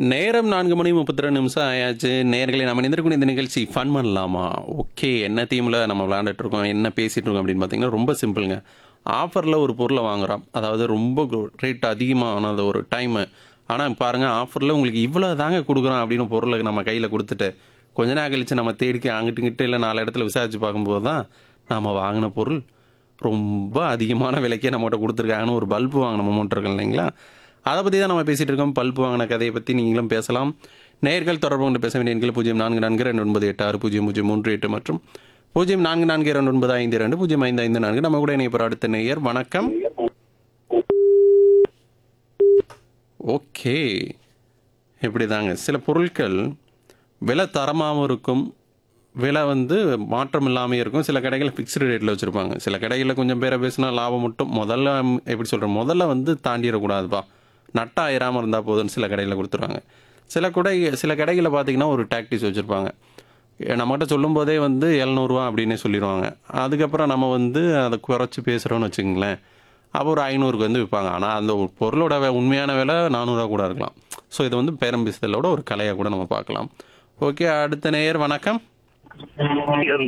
நேரம் நான்கு மணி முப்பத்தி ரெண்டு நிமிஷம் ஆயாச்சு நேர்களை நம்ம நிந்திருக்கக்கூடிய இந்த நிகழ்ச்சி ஃபன் பண்ணலாமா ஓகே என்ன தீமில் நம்ம விளையாண்டுட்டு இருக்கோம் என்ன பேசிகிட்டு இருக்கோம் அப்படின்னு பார்த்தீங்கன்னா ரொம்ப சிம்பிளுங்க ஆஃபரில் ஒரு பொருளை வாங்குறோம் அதாவது ரொம்ப ரேட் அதிகமானது ஒரு டைமு ஆனால் பாருங்கள் ஆஃபரில் உங்களுக்கு இவ்வளோ தாங்க கொடுக்குறோம் அப்படின்னு பொருளை நம்ம கையில் கொடுத்துட்டு கொஞ்ச நேரம் கழிச்சு நம்ம தேடிக்க அங்கிட்டு இல்லை நாலு இடத்துல விசாரிச்சு பார்க்கும்போது தான் நாம் வாங்கின பொருள் ரொம்ப அதிகமான விலைக்கே நம்மகிட்ட கொடுத்துருக்காங்கன்னு ஒரு பல்பு வாங்கின மொமெண்ட் இருக்கு இல்லைங்களா அதை பற்றி தான் நம்ம பேசிகிட்டு இருக்கோம் பல்பு வாங்கின கதையை பற்றி நீங்களும் பேசலாம் நேர்கள் தொடர்பு கொண்டு பேச வேண்டிய எண்கள் பூஜ்ஜியம் நான்கு நான்கு ரெண்டு ஒன்பது எட்டு ஆறு பூஜ்ஜியம் பூஜ்ஜியம் மூன்று எட்டு மற்றும் பூஜ்ஜியம் நான்கு நான்கு இரண்டு ஒன்பது ஐந்து இரண்டு பூஜ்ஜியம் ஐந்து ஐந்து நான்கு நம்ம கூட இணைய அடுத்த நேயர் வணக்கம் ஓகே இப்படி தாங்க சில பொருட்கள் விலை தரமாகவும் இருக்கும் விலை வந்து மாற்றம் இல்லாமல் இருக்கும் சில கடைகள் ஃபிக்ஸ்டு ரேட்டில் வச்சுருப்பாங்க சில கடைகளில் கொஞ்சம் பேரை பேசினா லாபம் மட்டும் முதல்ல ம், எப்படி சொல்கிறேன் முதல்ல வந்து தாண்டிடக்கூடாதுப்பா நட்டா ஆயிராமல் இருந்தால் போதும்னு சில கடையில் கொடுத்துருவாங்க சில கடை சில கடைகளில் பார்த்தீங்கன்னா ஒரு டாக்டிஸ் வச்சுருப்பாங்க நம்மகிட்ட சொல்லும்போதே வந்து எழுநூறுவா அப்படின்னே சொல்லிடுவாங்க அதுக்கப்புறம் நம்ம வந்து அதை குறைச்சி பேசுகிறோன்னு வச்சுங்களேன் அப்போ ஒரு ஐநூறுக்கு வந்து விற்பாங்க ஆனால் அந்த ஒரு பொருளோட வே- உண்மையான விலை நானூறுரூவா கூட இருக்கலாம் ஸோ இது வந்து பேரம் பேசுதலோட ஒரு கலையாக கூட நம்ம பார்க்கலாம் ஓகே அடுத்த நேயர் வணக்கம்